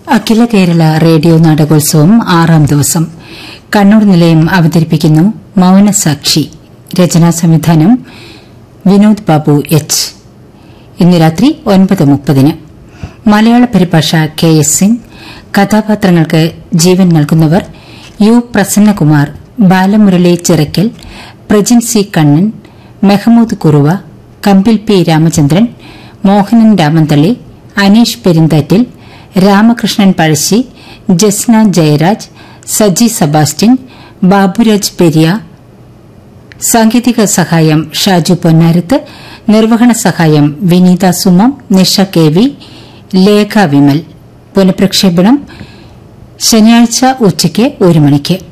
അഖില Kerala radio നാടകോത്സവം ആറാം ദിവസം കണ്ണൂർ നിലയം അവതരിപ്പിക്കുന്നു മൌനസാക്ഷി രചനാ സംവിധാനം വിനോദ് ബാബു എച്ച് ഇന്ന് രാത്രി ഒൻപത് മുപ്പതിന് മലയാള പരിഭാഷ കെ എസ് സിംഗ് കഥാപാത്രങ്ങൾക്ക് ജീവൻ നൽകുന്നവർ U Prasannakumar Balamurali Chirakkal Prajin C Kannan Mehmood Kuruva Kambil P Ramachandran Mohanan Ramanthali Aneesh Perinthattil Ramakrishnan Pazhassi Jasna Jayaraj Saji Sebastian Baburaj Periya സാങ്കേതിക സഹായം ഷാജു പൊന്നാരത്ത് നിർവഹണ സഹായം വിനീത സുമം നിഷ കെ വി ലേഖ വിമൽ പുനഃപ്രക്ഷേപണം ശനിയാഴ്ച ഉച്ചയ്ക്ക് ഒരു മണിക്ക്